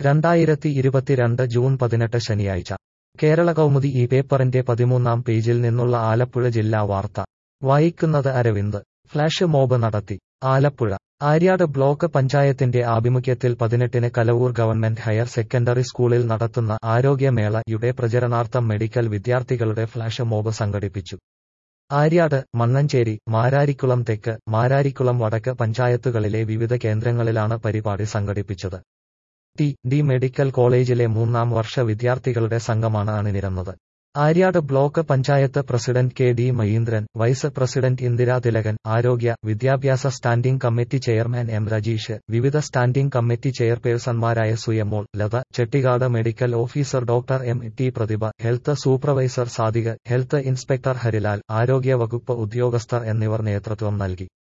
രണ്ടായിരത്തി ഇരുപത്തിരണ്ട് ജൂൺ പതിനെട്ട് ശനിയാഴ്ച കേരള കൗമുദി ഈ പേപ്പറിന്റെ പതിമൂന്നാം പേജിൽ നിന്നുള്ള ആലപ്പുഴ ജില്ലാ വാർത്ത വായിക്കുന്നത് അരവിന്ദ് ഫ്ലാഷ് മോബ് നടത്തി ആലപ്പുഴ ആര്യാട് ബ്ലോക്ക് പഞ്ചായത്തിന്റെ ആഭിമുഖ്യത്തിൽ പതിനെട്ടിന് കലവൂർ ഗവൺമെന്റ് ഹയർ സെക്കൻഡറി സ്കൂളിൽ നടത്തുന്ന ആരോഗ്യമേള യുടെ പ്രചരണാർത്ഥം മെഡിക്കൽ വിദ്യാർത്ഥികളുടെ ഫ്ലാഷ് മോബ് സംഘടിപ്പിച്ചു ആര്യാട് മണ്ണഞ്ചേരി മാരാരിക്കുളം തെക്ക് മാരാരിക്കുളം വടക്ക് പഞ്ചായത്തുകളിലെ വിവിധ കേന്ദ്രങ്ങളിലാണ് പരിപാടി സംഘടിപ്പിച്ചത് ടി ഡി മെഡിക്കൽ കോളേജിലെ മൂന്നാം വർഷ വിദ്യാർത്ഥികളുടെ സംഘമാണ് അണിനിരന്നത് Aryad block panchayat president K D Maheendran vice president Indira Thilakan ആരോഗ്യ വിദ്യാഭ്യാസ standing committee chairman M Rajeesh വിവിധ സ്റ്റാൻഡിംഗ് കമ്മിറ്റി ചെയർപേഴ്സൺമാരായ Suyamol Latha Chettikad medical officer doctor M T Prathibha health supervisor Sadik health inspector Harilal ആരോഗ്യ വകുപ്പ് ഉദ്യോഗസ്ഥർ എന്നിവർ നേതൃത്വം നൽകി